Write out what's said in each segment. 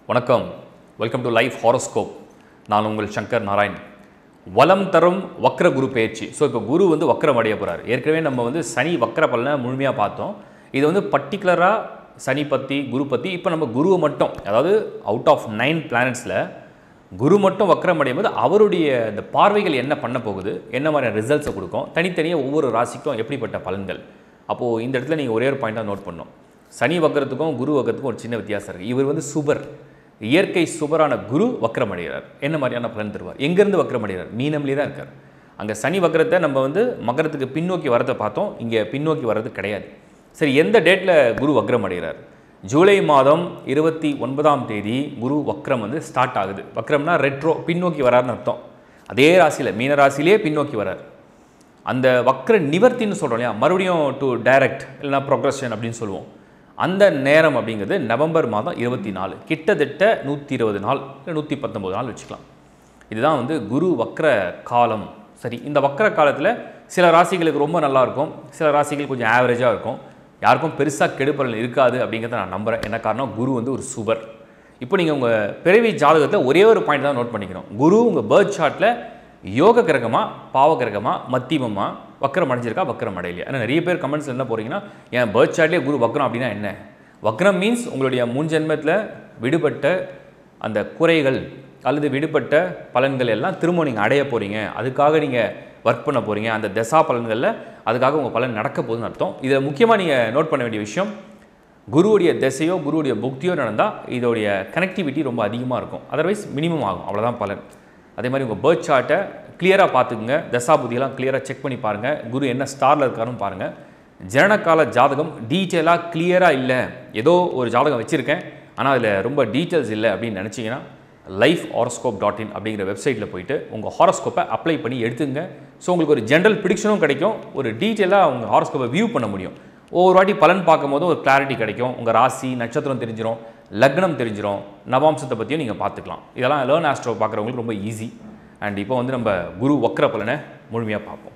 வணக்கம் welcome to life horoscope நான் உங்கள் சங்கர் நாராயண் வலம் தரும் வக்ர குரு பயிற்சி ஸோ இப்போ குரு வந்து வக்ரம் அடைய போகிறார் ஏற்கனவே நம்ம வந்து சனி வக்ர பலனை முழுமையாக பார்த்தோம் இது வந்து பர்டிகுலராக சனி பற்றி குரு பற்றி இப்போ நம்ம குருவை மட்டும் அதாவது அவுட் ஆஃப் நைன் பிளானட்ஸில் குரு மட்டும் வக்ரம் அடையும் போது அவருடைய இந்த பார்வைகள் என்ன பண்ண போகுது என்ன மாதிரியான ரிசல்ட்ஸை கொடுக்கும் தனித்தனியாக ஒவ்வொரு ராசிக்கும் எப்படிப்பட்ட பலன்கள் அப்போது இந்த இடத்துல நீங்கள் ஒரே ஒரு பாயிண்டாக நோட் பண்ணணும் சனி வக்கரத்துக்கும் குரு வக்கரத்துக்கும் ஒரு சின்ன வித்தியாசம் இருக்குது இவர் வந்து சுபர் இயற்கை சுபரான குரு வக்ரம் அடைகிறார் என்ன மாதிரியான பலன் தருவார் எங்கேருந்து வக்ரம் அடைகிறார் மீனம்லேயே தான் இருக்கார் அங்கே சனி வக்கரத்தை நம்ம வந்து மகரத்துக்கு பின்னோக்கி வரதை பார்த்தோம் இங்கே பின்னோக்கி வர்றது கிடையாது சரி எந்த டேட்டில் குரு வக்ரம் அடைகிறார் ஜூலை மாதம் இருபத்தி ஒன்பதாம் தேதி குரு வக்ரம் வந்து ஸ்டார்ட் ஆகுது வக்ரம்னா ரெட்ரோ பின்னோக்கி வராருன்னு அர்த்தம் அதே ராசியில் மீன ராசியிலே பின்னோக்கி வரார் அந்த வக்ர நிவர்த்தின்னு சொல்கிறோம் இல்லையா மறுபடியும் டு டைரக்ட் இல்லைனா ப்ரொக்ரஷன் அப்படின்னு சொல்லுவோம் அந்த நேரம் அப்படிங்கிறது நவம்பர் மாதம் இருபத்தி நாலு கிட்டத்தட்ட நூற்றி இருபது நாள் இல்லை நூற்றி பத்தொம்போது நாள் வச்சுக்கலாம் இதுதான் வந்து குரு வக்ர காலம் சரி இந்த வக்ர காலத்தில் சில ராசிகளுக்கு ரொம்ப நல்லா இருக்கும் சில ராசிகள் கொஞ்சம் ஆவரேஜாக இருக்கும் யாருக்கும் பெருசாக கெடுப்பலன் இருக்காது அப்படிங்கிறத நான் நம்புகிறேன் என்ன காரணம் குரு வந்து ஒரு சுபர் இப்போ நீங்கள் உங்கள் பிறவி ஜாதகத்தில் ஒரே ஒரு பாயிண்ட் தான் நோட் பண்ணிக்கணும் குரு உங்கள் பேர்த் சார்ட்டில் யோக கிரகமா பாவ கிரகமா மத்தியமமா வக்ரம் அடைஞ்சிருக்கா வக்ரம் அடையலையா ஏன்னா நிறைய பேர் கமெண்ட்ஸில் என்ன போகிறீங்கன்னா என் பேர்த் சார்ட்லேயே குரு வக்ரம் அப்படின்னா என்ன வக்ரம் மீன்ஸ் உங்களுடைய முன் ஜென்மத்தில் விடுபட்ட அந்த குறைகள் அல்லது விடுபட்ட பலன்கள் எல்லாம் திரும்ப நீங்கள் அடைய போகிறீங்க அதுக்காக நீங்கள் ஒர்க் பண்ண போகிறீங்க அந்த தசா பலன்களில் அதுக்காக உங்கள் பலன் நடக்க போகுதுன்னு அர்த்தம் இதில் முக்கியமாக நீங்கள் நோட் பண்ண வேண்டிய விஷயம் குருவுடைய திசையோ குருவுடைய புக்தியோ நடந்தால் இதோடைய கனெக்டிவிட்டி ரொம்ப அதிகமாக இருக்கும் அதர்வைஸ் மினிமம் ஆகும் அவ்வளோதான் பலன் அதே மாதிரி உங்கள் பேர்த் சார்ட்டை கிளியராக பார்த்துக்குங்க தசாபுதியெல்லாம் கிளியராக செக் பண்ணி பாருங்கள் குரு என்ன ஸ்டாரில் இருக்காருன்னு பாருங்கள் ஜனனகால ஜாதகம் டீட்டெயிலாக கிளியராக இல்லை ஏதோ ஒரு ஜாதகம் வச்சுருக்கேன் ஆனால் அதில் ரொம்ப டீட்டெயில்ஸ் இல்லை அப்படின்னு நினச்சிங்கன்னா லைஃப் ஹாரோஸ்கோப் டாட் இன் அப்படிங்கிற வெப்சைட்டில் போயிட்டு உங்கள் ஹாரோஸ்கோப்பை அப்ளை பண்ணி எடுத்துங்க ஸோ உங்களுக்கு ஒரு ஜென்ரல் ப்ரிடிக்ஷனும் கிடைக்கும் ஒரு டீட்டெயிலாக உங்கள் ஹாரோஸ்கோப்பை வியூ பண்ண முடியும் ஒவ்வொரு வாட்டி பலன் பார்க்கும்போது ஒரு கிளாரிட்டி கிடைக்கும் உங்கள் ராசி நட்சத்திரம் தெரிஞ்சிடும் லக்னம் தெரிஞ்சிடும் நவாம்சத்தை பற்றியும் நீங்கள் பார்த்துக்கலாம் இதெல்லாம் லேர்ன் ஆஸ்ட்ரோ பார்க்குறவங்களுக்கு ரொம்ப ஈஸி அண்ட் இப்போ வந்து நம்ம குரு வக்ர பலனை முழுமையாக பார்ப்போம்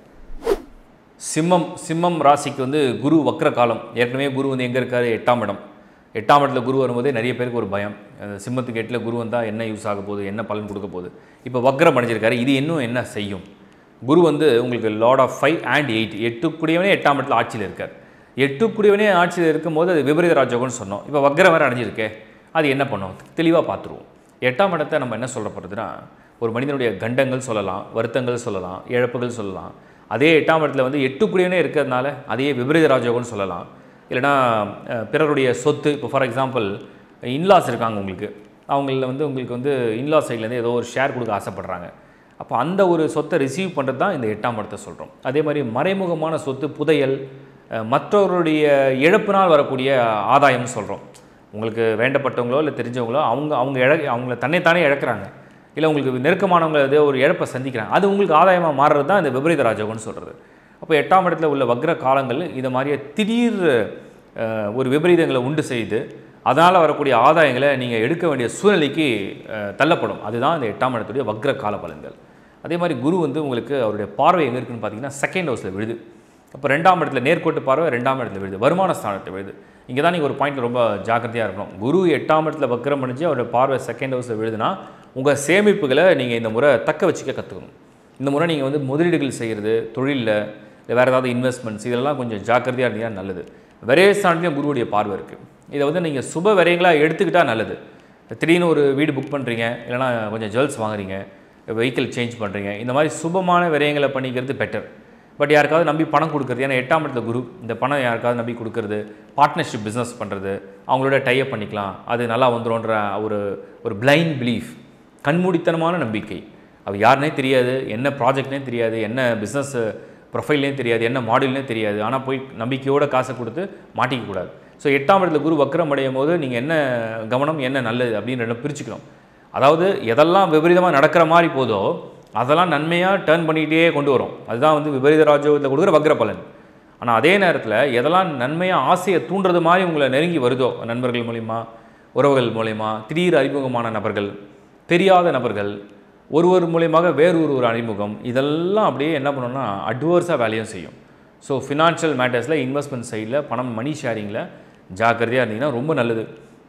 சிம்மம் சிம்மம் ராசிக்கு வந்து குரு வக்ர காலம் ஏற்கனவே குரு வந்து எங்கே இருக்காரு எட்டாம் இடம் எட்டாம் இடத்துல குரு வரும்போதே நிறைய பேருக்கு ஒரு பயம் அந்த சிம்மத்துக்கு எட்டில் குரு வந்தால் என்ன யூஸ் ஆக போகுது என்ன பலன் கொடுக்க போகுது இப்போ வக்ரம் அடைஞ்சிருக்காரு இது இன்னும் என்ன செய்யும் குரு வந்து உங்களுக்கு lord of five and eight எட்டுக்குடியவனே எட்டாம் இடத்துல ஆட்சியில் இருக்கார் எட்டுக்குடியவனே ஆட்சியில் இருக்கும்போது அது விபரீத ராஜயோகம்னு சொன்னோம் இப்போ வக்ரம் வேறு அடைஞ்சிருக்கே அது என்ன பண்ணும் தெளிவாக பார்த்துருவோம் எட்டாம் இடத்தை நம்ம என்ன சொல்ல போகிறதுனா ஒரு மனிதனுடைய கண்டங்கள் சொல்லலாம் வருத்தங்கள் சொல்லலாம் இழப்புகள் சொல்லலாம் அதே எட்டாம் இடத்துல வந்து எட்டுக்குடியவனே இருக்கிறதுனால அதையே விபரீத ராஜயோகம்னு சொல்லலாம் இல்லைனா அஹ், பிறருடைய சொத்து இப்போ ஃபார் எக்ஸாம்பிள் இன்லாஸ் இருக்காங்க உங்களுக்கு அவங்கள வந்து உங்களுக்கு வந்து இன்லாஸ் சைட்லேருந்து ஏதோ ஒரு ஷேர் கொடுக்க ஆசைப்படுறாங்க அப்போ அந்த ஒரு சொத்தை ரிசீவ் பண்ணுறது தான் இந்த எட்டாம் இடத்தை சொல்கிறோம் அதே மாதிரி மறைமுகமான சொத்து புதையல் அஹ், மற்றவருடைய இழப்பினால் வரக்கூடிய ஆதாயம்னு சொல்கிறோம் உங்களுக்கு வேண்டப்பட்டவங்களோ இல்லை தெரிஞ்சவங்களோ அவங்க அவங்க இழ அவங்கள தன்னைத்தானே இழக்கிறாங்க இல்லை உங்களுக்கு நெருக்கமானவங்க ஏதோ ஒரு இழப்பை சந்திக்கிறாங்க அது உங்களுக்கு ஆதாயமாக மாறுறது தான் இந்த விபரீத ராஜயோகம்னு சொல்கிறது அப்போ எட்டாம் இடத்துல உள்ள வக்ர காலங்கள் இது மாதிரியே திடீர் அஹ், ஒரு விபரீதங்களை உண்டு செய்து அதனால் வரக்கூடிய ஆதாயங்களை நீங்கள் எடுக்க வேண்டிய சூழ்நிலைக்கு அஹ், தள்ளப்படும் அதுதான் இந்த எட்டாம் இடத்துடைய வக்ர கால பலன்கள் அதே மாதிரி குரு வந்து உங்களுக்கு அவருடைய பார்வை எங்கே இருக்குன்னு பார்த்தீங்கன்னா செகண்ட் ஹவுஸில் விழுது அப்போ ரெண்டாம் இடத்துல நேர்கோட்டு பார்வை ரெண்டாம் இடத்துல விழுது வருமான ஸ்தானத்தை விழுது இங்கே தான் நீங்கள் ஒரு பாயிண்ட் ரொம்ப ஜாக்கிரதையாக இருக்கணும் குரு எட்டாம் இடத்துல வக்ரம் பண்ணிச்சு அவருடைய பார்வை செகண்ட் ஹவுஸில் விழுதுன்னா உங்கள் சேமிப்புகளை நீங்கள் இந்த முறை தக்க வச்சுக்க கற்றுக்கணும் இந்த முறை நீங்கள் வந்து முதலீடுகள் செய்கிறது தொழிலில் இல்லை வேறு ஏதாவது இன்வெஸ்ட்மெண்ட்ஸ் இதெல்லாம் கொஞ்சம் ஜாக்கிரதையாக இருந்தீங்கன்னா நல்லது விரைய ஸ்தானத்துலையும் குருவுடைய பார்வை இருக்குது இதை வந்து நீங்கள் சுப விரயங்களாக எடுத்துக்கிட்டால் நல்லது திடீர்னு ஒரு வீடு புக் பண்ணுறீங்க இல்லைனா கொஞ்சம் ஜுவல்ஸ் வாங்குறீங்க வெஹிக்கிள் சேஞ்ச் பண்ணுறீங்க இந்த மாதிரி சுபமான விரயங்களை பண்ணிக்கிறது பெட்டர் பட் யாருக்காவது நம்பி பணம் கொடுக்குறது ஏன்னா எட்டாம் இடத்துல குரு இந்த பணம் யாருக்காவது நம்பி கொடுக்கறது பார்ட்னர்ஷிப் பிஸ்னஸ் பண்ணுறது அவங்களோட டைப் பண்ணிக்கலாம் அது நல்லா வந்துரும்ன்ற ஒரு ஒரு பிளைண்ட் பிலீஃப் கண்மூடித்தனமான நம்பிக்கை அது யாருனே தெரியாது என்ன ப்ராஜெக்ட்னே தெரியாது என்ன பிஸ்னஸ் ப்ரொஃபைல்னே தெரியாது என்ன மாடல்னே தெரியாது ஆனால் போய் நம்பிக்கையோட காசை கொடுத்து மாட்டிக்க கூடாது ஸோ எட்டாம் இடத்துல குரு வக்ரம் அடையும் போது நீங்கள் என்ன கவனம் என்ன நல்லது அப்படின்னு ரெண்டும் பிரிச்சுக்கணும் அதாவது எதெல்லாம் விபரீதமாக நடக்கிற மாதிரி போதோ அதெல்லாம் நன்மையாக டேர்ன் பண்ணிக்கிட்டே கொண்டு வரும் அதுதான் வந்து விபரீத ராஜயோகத்தில் கொடுக்குற வக்ர பலன் ஆனால் அதே நேரத்தில் எதெல்லாம் நன்மையாக ஆசையை தூண்டுறது மாதிரி உங்களை நெருங்கி வருதோ நண்பர்கள் மூலிமா உறவுகள் மூலிமா திடீர் அறிமுகமான நபர்கள் தெரியாத நபர்கள் ஒருவர் மூலியமாக வேறு ஒரு ஒரு அறிமுகம் இதெல்லாம் அப்படியே என்ன பண்ணணும்னா அட்வர்ஸாக வேலையும் செய்யும் ஸோ ஃபினான்ஷியல் மேட்டர்ஸில் இன்வெஸ்ட்மெண்ட் சைடில் பணம் மணி ஷேரிங்கில் ஜாக்கிரதையாக இருந்தீங்கன்னா ரொம்ப நல்லது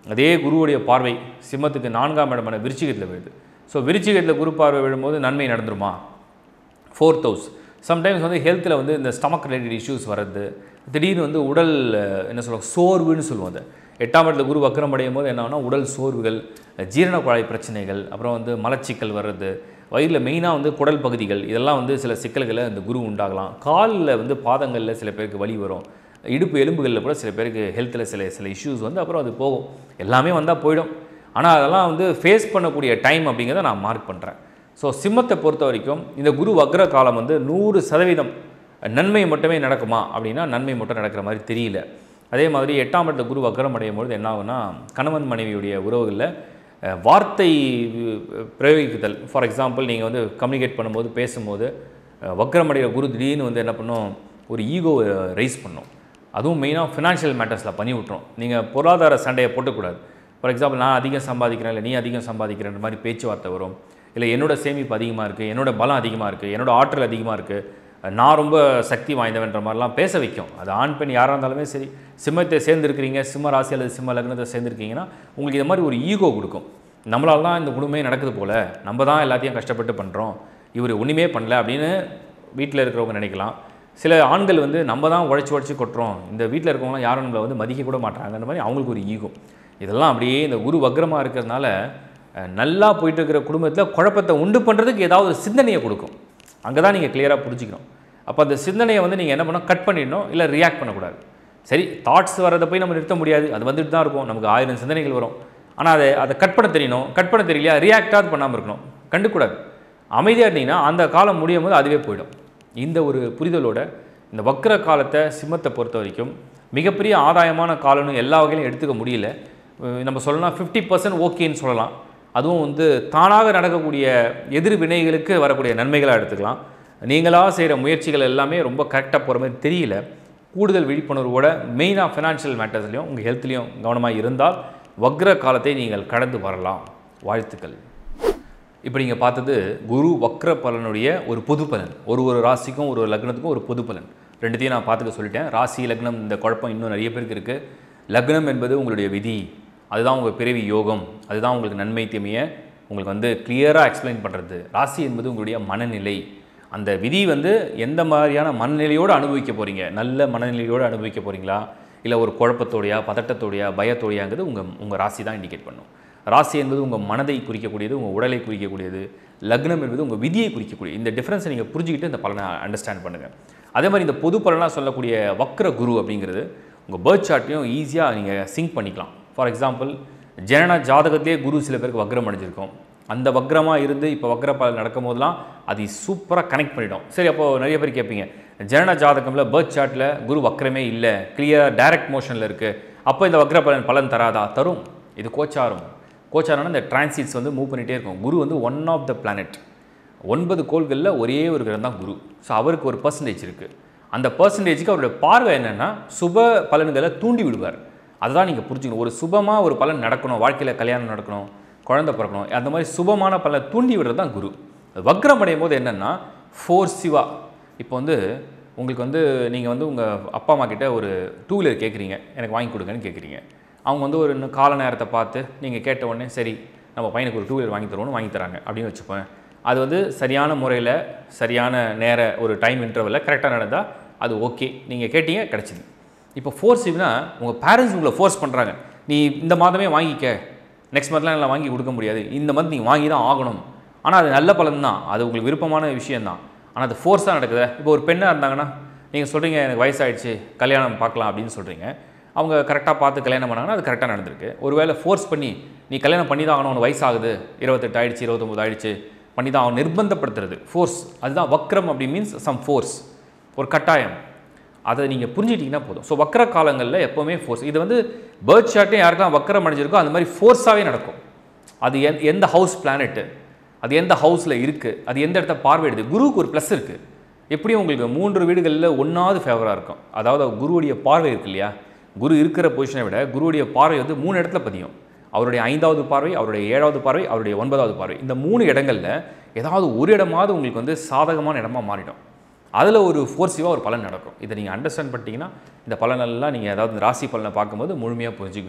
அதே குருவுடைய பார்வை சிம்மத்துக்கு நான்காம் இடமான விருச்சிகத்தில் விழுது ஸோ விருச்சிகத்தில் குரு பார்வை விழும்போது நன்மை நடந்துருமா ஃபோர்த் ஹவுஸ் சம்டைம்ஸ் வந்து ஹெல்த்தில் வந்து இந்த ஸ்டமக் ரிலேட்டட் இஷ்யூஸ் வர்றது திடீர்னு வந்து உடல் அஹ், என்ன சொல்லுவாங்க சோர்வுன்னு சொல்லுவோம் அதை எட்டாம் இடத்துல குரு வக்கரம் அடையும் போது என்ன ஆகும்னா உடல் சோர்வுகள் ஜீரண குழாய் பிரச்சனைகள் அப்புறம் வந்து மலச்சிக்கல் வர்றது வயிறில் மெயினாக வந்து குடல் பகுதிகள் இதெல்லாம் வந்து சில சிக்கல்களை இந்த குரு உண்டாகலாம் காலில் வந்து பாதங்களில் சில பேருக்கு வலி வரும் இடுப்பு எலும்புகளில் கூட சில பேருக்கு ஹெல்த்தில் சில சில இஷ்யூஸ் வந்து அப்புறம் அது போகும் எல்லாமே வந்தால் போயிடும் ஆனால் அதெல்லாம் வந்து ஃபேஸ் பண்ணக்கூடிய டைம் அப்படிங்கிறத நான் மார்க் பண்ணுறேன் ஸோ சிம்மத்தை பொறுத்த வரைக்கும் இந்த குரு வக்ர காலம் வந்து நூறு சதவீதம் நன்மை மட்டுமே நடக்குமா அப்படின்னா நன்மை மட்டும் நடக்கிற மாதிரி தெரியல அதே மாதிரி எட்டாம் இடத்துல குரு வக்ரம் அடையும் பொழுது என்ன ஆகும்னா கணவன் மனைவியுடைய உறவுகளில் அஹ், வார்த்தை அஹ், பிரயோகிக்குதல் ஃபார் எக்ஸாம்பிள் நீங்கள் வந்து கம்யூனிகேட் பண்ணும்போது பேசும்போது அஹ், வக்ரம் அடைகிற குரு திடீர்னு வந்து என்ன பண்ணும் ஒரு ஈகோ ரைஸ் பண்ணும் அதுவும் மெயினாக ஃபினான்ஷியல் மேட்டர்ஸில் பண்ணி விட்ரும் நீங்கள் பொருளாதார சண்டையை போட்டுக்கூடாது ஃபார் எக்ஸாம்பிள் நான் அதிகம் சம்பாதிக்கிறேன் இல்லை நீ அதிகம் சம்பாதிக்கிறேன்ற மாதிரி பேச்சுவார்த்தை வரும் இல்லை என்னோட சேமிப்பு அதிகமாக இருக்குது என்னோட பலம் அதிகமாக இருக்குது என்னோட ஆற்றல் அதிகமாக இருக்குது நான் ரொம்ப சக்தி வாய்ந்தவன்ற மாதிரிலாம் பேச வைக்கும் அது ஆண் பெண் யாராக இருந்தாலுமே சரி சிம்மத்தை சேர்ந்துருக்கிறீங்க சிம்ம ராசி அல்லது சிம்ம லக்னத்தை சேர்ந்துருக்கீங்கன்னா உங்களுக்கு இது மாதிரி ஒரு ஈகோ கொடுக்கும் நம்மளால தான் இந்த குடும்பமே நடக்குது போல் நம்ம தான் எல்லாத்தையும் கஷ்டப்பட்டு பண்ணுறோம் இவர் ஒன்றுமே பண்ணல அப்படின்னு வீட்டில் இருக்கிறவங்க நினைக்கலாம் சில ஆண்கள் வந்து நம்ம தான் உழைச்சி உழைச்சி கொட்டுறோம் இந்த வீட்டில் இருக்கவங்களாம் யாரும் நம்மளை வந்து மதிக்க கூட மாட்டாங்க அந்த மாதிரி அவங்களுக்கு ஒரு ஈகோ இதெல்லாம் அப்படியே இந்த குரு வக்ரமாக இருக்கிறதுனால அஹ், நல்லா போயிட்டு இருக்கிற குடும்பத்தில் குழப்பத்தை உண்டு பண்ணுறதுக்கு ஏதாவது ஒரு சிந்தனையை கொடுக்கும் அங்கே தான் நீங்கள் கிளியராக புரிஞ்சுக்கணும் அப்போ அந்த சிந்தனையை வந்து நீங்கள் என்ன பண்ணணும் கட் பண்ணிடணும் இல்லை ரியாக்ட் பண்ணக்கூடாது சரி தாட்ஸ் வரதை போய் நம்ம நிறுத்த முடியாது அது வந்துட்டு தான் இருக்கும் நமக்கு ஆயிரம் சிந்தனைகள் வரும் ஆனால் அதை அதை கட் பண்ண தெரியணும் கட் பண்ண தெரியலையா ரியாக்டாவது பண்ணாமல் இருக்கணும் கண்டுக்கூடாது அமைதியாக இருந்தீங்கன்னா அந்த காலம் முடியும் போது அதுவே போயிடும் இந்த ஒரு புரிதலோட இந்த வக்ர காலத்தை சிம்மத்தை பொறுத்த வரைக்கும் மிகப்பெரிய ஆதாயமான காலம்னு எல்லா வகையிலும் எடுத்துக்க முடியல அஹ் நம்ம சொல்லலாம் ஃபிஃப்டி பர்சன்ட் ஓகேன்னு சொல்லலாம் அதுவும் வந்து தானாக நடக்கக்கூடிய எதிர் வினைகளுக்கு வரக்கூடிய நன்மைகளாக எடுத்துக்கலாம் நீங்களாக செய்கிற முயற்சிகள் எல்லாமே ரொம்ப கரெக்டாக போகிற மாதிரி தெரியல கூடுதல் விழிப்புணர்வோட மெயினாக ஃபினான்ஷியல் மேட்டர்ஸ்லையும் உங்கள் ஹெல்த்லேயும் கவனமாக இருந்தால் வக்ர காலத்தை நீங்கள் கடந்து வரலாம் வாழ்த்துக்கள் இப்போ நீங்கள் பார்த்தது குரு வக்ர பலனுடைய ஒரு பொது பலன் ஒரு ஒரு ராசிக்கும் ஒரு ஒரு லக்னத்துக்கும் ஒரு பொது பலன் ரெண்டுத்தையும் நான் பார்த்துக்க சொல்லிட்டேன் ராசி லக்னம் இந்த குழப்பம் இன்னும் நிறைய பேருக்கு இருக்குது லக்னம் என்பது உங்களுடைய விதி அதுதான் உங்கள் பிறவி யோகம் அதுதான் உங்களுக்கு நன்மை தீமையை உங்களுக்கு வந்து கிளியராக எக்ஸ்பிளைன் பண்ணுறது ராசி என்பது உங்களுடைய மனநிலை அந்த விதி வந்து எந்த மாதிரியான மனநிலையோடு அனுபவிக்க போகிறீங்க நல்ல மனநிலையோடு அனுபவிக்க போகிறீங்களா இல்லை ஒரு குழப்பத்தோடையா பதட்டத்தோடையா பயத்தோடையாங்கிறது உங்கள் உங்கள் ராசி தான் இண்டிகேட் பண்ணும் ராசி என்பது உங்கள் மனதை குறிக்கக்கூடியது உங்கள் உடலை குறிக்கக்கூடியது லக்னம் என்பது உங்கள் விதியை குறிக்கக்கூடியது இந்த டிஃப்ரென்ஸை நீங்கள் புரிஞ்சுக்கிட்டு இந்த பலனை அண்டர்ஸ்டாண்ட் பண்ணுங்கள் அதே மாதிரி இந்த பொது பலனாக சொல்லக்கூடிய வக்ர குரு அப்படிங்கிறது உங்கள் பேர்த் சார்ட்டையும் ஈஸியாக நீங்கள் சிங்க் பண்ணிக்கலாம் ஃபார் எக்ஸாம்பிள் ஜனன ஜாதகத்திலே குரு சில பேருக்கு வக்ரம் அடைஞ்சிருக்கும் அந்த வக்ரமாக இருந்து இப்போ வக்ர பலன் நடக்கும் போதெல்லாம் அது சூப்பராக கனெக்ட் பண்ணிடும் சரி அப்போது நிறைய பேர் கேட்பீங்க ஜனன ஜாதகமில் பேர்த் சார்ட்டில் குரு வக்ரமே இல்லை கிளியர் டைரக்ட் மோஷனில் இருக்குது அப்போ இந்த வக்ர பலன் பலன் தராதா தரும் இது கோச்சாரம் கோச்சாரம்னா இந்த டிரான்சிட்ஸ் வந்து மூவ் பண்ணிகிட்டே இருக்கும் குரு வந்து ஒன் ஆஃப் த பிளானட் ஒன்பது கோள்களில் ஒரே ஒரு கிரகம் தான் குரு ஸோ அவருக்கு ஒரு பர்சன்டேஜ் இருக்குது அந்த பர்சன்டேஜுக்கு அவருடைய பார்வை என்னென்னா சுப பலன்களை தூண்டி விடுவார் அதுதான் நீங்கள் புரிஞ்சுக்கணும் ஒரு சுபமாக ஒரு பலன் நடக்கணும் வாழ்க்கையில் கல்யாணம் நடக்கணும் குழந்தை பிறக்கணும் அந்த மாதிரி சுபமான பலனை தூண்டி விடுறது தான் குரு வக்ரம் அடையும் போது என்னென்னா ஃபோர்ஸிவாக இப்போ வந்து உங்களுக்கு வந்து நீங்கள் வந்து உங்கள் அப்பா அம்மா கிட்ட ஒரு டூ வீலர் கேட்குறீங்க எனக்கு வாங்கி கொடுங்கன்னு கேட்குறீங்க அவங்க வந்து ஒரு இன்னும் கால நேரத்தை பார்த்து நீங்கள் கேட்ட உடனே சரி நம்ம பையனுக்கு ஒரு டூ வீலர் வாங்கி தருவோம்னு வாங்கி தராங்க அப்படின்னு வச்சுப்பேன் அது வந்து சரியான முறையில் சரியான நேர ஒரு டைம் இன்டர்வலில் கரெக்டாக நடந்தால் அது ஓகே நீங்கள் கேட்டீங்க கிடச்சிது இப்போ ஃபோர்ஸிவ்னா உங்கள் பேரண்ட்ஸ் உங்களை ஃபோர்ஸ் பண்ணுறாங்க நீ இந்த மாதமே வாங்கிக்க நெக்ஸ்ட் மந்த்லாம் எல்லாம் வாங்கி கொடுக்க முடியாது இந்த மந்த் நீங்கள் வாங்கி தான் ஆகணும் ஆனால் அது நல்ல பலன் தான் அது உங்களுக்கு விருப்பமான விஷயம்தான் ஆனால் அது ஃபோர்ஸாக நடக்குது இப்போ ஒரு பெண்ணாக இருந்தாங்கன்னா நீங்கள் சொல்கிறீங்க எனக்கு வயசாயிடுச்சு கல்யாணம் பார்க்கலாம் அப்படின்னு சொல்கிறீங்க அவங்க கரெக்டாக பார்த்து கல்யாணம் பண்ணாங்கன்னா அது கரெக்டாக நடந்திருக்கு ஒருவேளை ஃபோர்ஸ் பண்ணி நீ கல்யாணம் பண்ணி தான் ஆகணும் உனக்கு வயசாகுது இருபத்தெட்டு ஆயிடுச்சு இருபத்தொம்போது ஆயிடுச்சு பண்ணி தான் அவன் நிர்பந்தப்படுத்துறது ஃபோர்ஸ் அதுதான் வக்ரம் அப்படி மீன்ஸ் சம் ஃபோர்ஸ் ஒரு கட்டாயம் அதை நீங்கள் புரிஞ்சுக்கிட்டீங்கன்னா போதும் ஸோ வக்கர காலங்களில் எப்போவுமே ஃபோர்ஸ் இது வந்து பேர்த் ஷாட்டே யாருக்கெல்லாம் வக்கரம் அடைஞ்சிருக்கோ அந்த மாதிரி ஃபோர்ஸாகவே நடக்கும் அது எந் எந்த ஹவுஸ் பிளானெட்டு அது எந்த ஹவுஸில் இருக்குது அது எந்த இடத்த பார்வையிடுது குருவுக்கு ஒரு ப்ளஸ் இருக்குது எப்படியும் உங்களுக்கு மூன்று வீடுகளில் ஒன்றாவது ஃபேவராக இருக்கும் அதாவது குருவுடைய பார்வை இருக்கு இல்லையா குரு இருக்கிற பொசிஷனை விட குருவுடைய பார்வை வந்து மூணு இடத்துல பதியும் அவருடைய ஐந்தாவது பார்வை அவருடைய ஏழாவது பார்வை அவருடைய ஒன்பதாவது பார்வை இந்த மூணு இடங்களில் ஏதாவது ஒரு இடமாவது உங்களுக்கு வந்து சாதகமான இடமா மாறிடும் அதில் ஒரு ஃபோர்ஸிவாக ஒரு பலன் நடக்கும் இதை நீங்கள் அண்டர்ஸ்டாண்ட் பண்ணிட்டீங்கன்னா இந்த பலனெல்லாம் நீங்கள் ஏதாவது இந்த ராசி பலனை பார்க்கும்போது முழுமையாக புரிஞ்சுக்குவேன்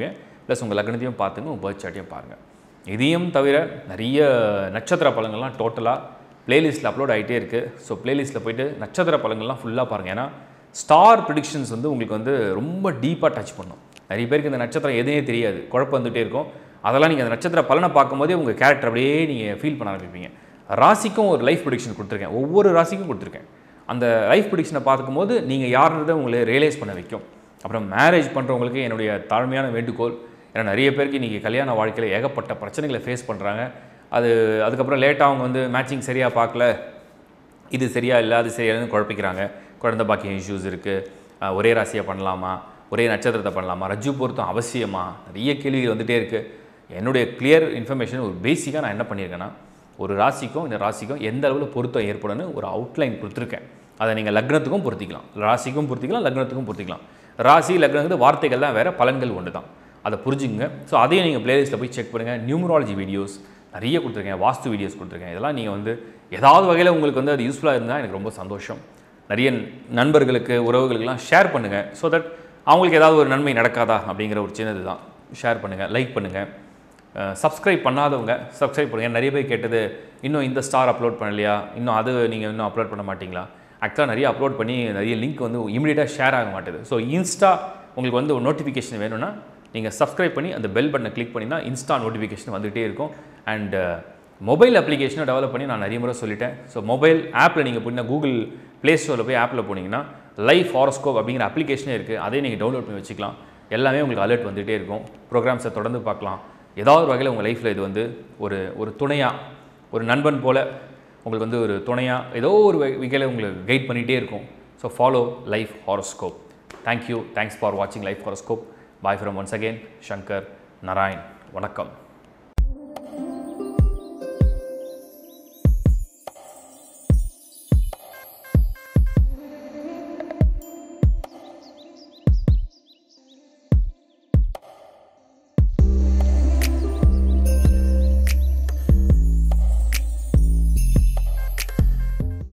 ப்ளஸ் உங்கள் லக்னத்தையும் பார்த்துங்க உங்கள் பேர்த் சார்ட்டையும் பாருங்கள் இதையும் தவிர நிறைய நட்சத்திர பலங்கள்லாம் டோட்டலாக பிளேலிஸ்ட்டில் அப்லோட் ஆகிட்டே இருக்குது ஸோ பிளேலிஸ்ட்டில் போயிட்டு நட்சத்திர பலங்கள்லாம் ஃபுல்லாக பாருங்கள் ஏன்னா ஸ்டார் ப்ரிடிக்ஷன்ஸ் வந்து உங்களுக்கு வந்து ரொம்ப டீப்பாக டச் பண்ணும் நிறைய பேருக்கு இந்த நட்சத்திரம் எதுனே தெரியாது குழப்பம் வந்துகிட்டே இருக்கும் அதெல்லாம் நீங்கள் அந்த நட்சத்திர பலனை பார்க்கும்போதே உங்கள் கேரக்டர் அப்படியே நீங்கள் ஃபீல் பண்ண ஆரம்பிப்பீங்க ராசிக்கும் ஒரு லைஃப் ப்ரிடிக்ஷன் கொடுத்துருக்கேன் ஒவ்வொரு ராசிக்கும் கொடுத்துருக்கேன் அந்த லைஃப் ப்ரிடிக்ஷனை பார்க்கும்போது நீங்கள் யாருன்றதை உங்களை ரியலைஸ் பண்ண வைக்கும் அப்புறம் மேரேஜ் பண்ணுறவங்களுக்கு என்னுடைய தாழ்மையான வேண்டுகோள் ஏன்னா நிறைய பேருக்கு இன்றைக்கி கல்யாண வாழ்க்கையில் ஏகப்பட்ட பிரச்சனைகளை ஃபேஸ் பண்ணுறாங்க அது அதுக்கப்புறம் லேட்டாக அவங்க வந்து மேட்சிங் சரியாக பார்க்கல இது சரியா இல்லை அது சரியா இல்லைன்னு குழப்பிக்கிறாங்க குழந்தை பாக்கியம் இஷ்யூஸ் இருக்குது ஒரே ராசியை பண்ணலாமா ஒரே நட்சத்திரத்தை பண்ணலாமா ரஜ்ஜு பொருத்தம் அவசியமா நிறைய கேள்விகள் வந்துகிட்டே இருக்குது என்னுடைய கிளியர் இன்ஃபர்மேஷன் ஒரு பேசிக்காக நான் என்ன பண்ணியிருக்கேன்னா ஒரு ராசிக்கும் இந்த ராசிக்கும் எந்த அளவில் பொருத்தம் ஏற்படும்னு ஒரு அவுட்லைன் கொடுத்துருக்கேன் அதை நீங்கள் லக்னத்துக்கும் பொருத்திக்கலாம் ராசிக்கும் பொருத்திக்கலாம் லக்னத்துக்கும் பொருத்திக்கலாம் ராசி லக்னங்கிறது வார்த்தைகள் தான் வேறு பலன்கள் ஒன்று தான் அதை புரிஞ்சுங்க ஸோ அதையும் நீங்கள் பிளேலிஸ்ட்டில் போய் செக் பண்ணுங்கள் நியூமராலஜி வீடியோஸ் நிறைய கொடுத்துருக்கேன் வாஸ்து வீடியோஸ் கொடுத்துருக்கேன் இதெல்லாம் நீங்கள் வந்து ஏதாவது வகையில் உங்களுக்கு வந்து அது யூஸ்ஃபுல்லாக இருந்தால் எனக்கு ரொம்ப சந்தோஷம் நிறைய நண்பர்களுக்கு உறவுகளுக்கெல்லாம் ஷேர் பண்ணுங்கள் ஸோ தட் அவங்களுக்கு ஏதாவது ஒரு நன்மை நடக்காதா அப்படிங்கிற ஒரு சின்னது தான் ஷேர் பண்ணுங்கள் லைக் பண்ணுங்கள் சப்ஸ்கிரைப் பண்ணாதவங்க சப்ஸ்கிரைப் பண்ணுங்கள் நிறைய பேர் கேட்டது இன்னும் இந்த ஸ்டார் அப்லோட் பண்ணலையா இன்னும் அது நீங்கள் இன்னும் அப்லோட் பண்ண மாட்டீங்களா ஆக்சுவலாக நிறைய அப்லோட் பண்ணி நிறைய லிங்க் வந்து இமீடியட்டாக ஷேர் ஆக மாட்டேது ஸோ இன்ஸ்டா உங்களுக்கு வந்து ஒரு நோட்டிஃபிகேஷன் வேணும்னா நீங்கள் சப்ஸ்கிரைப் பண்ணி அந்த பெல் பட்டனை கிளிக் பண்ணினா இன்ஸ்டா நோட்டிஃபிகேஷன் வந்துகிட்டே இருக்கும் அண்ட் மொபைல் அப்ளிகேஷனை டெவலப் பண்ணி நான் நிறைய முறை சொல்லிட்டேன் ஸோ மொபைல் ஆப்பில் நீங்கள் போய் கூகுள் ப்ளே ஸ்டோரில் போய் ஆப்பில் போனீங்கன்னா லைஃப் ஹாரோஸ்கோப் அப்படிங்கிற அப்ளிகேஷனே இருக்குது அதையும் நீங்கள் டவுன்லோட் பண்ணி வச்சுக்கலாம் எல்லாமே உங்களுக்கு அலர்ட் வந்துகிட்டே இருக்கும் ப்ரோக்ராம்ஸை தொடர்ந்து பார்க்கலாம் ஏதாவது ஒரு வகையில் உங்கள் லைஃப்பில் இது வந்து ஒரு ஒரு துணையாக ஒரு நண்பன் போல் உங்களுக்கு வந்து ஒரு துணையாக ஏதோ ஒரு வகையில் உங்களுக்கு கைட் பண்ணிகிட்டே இருக்கும் so follow life horoscope thank you thanks for வாட்சிங் life horoscope bye from once again Shankar Narayan வணக்கம்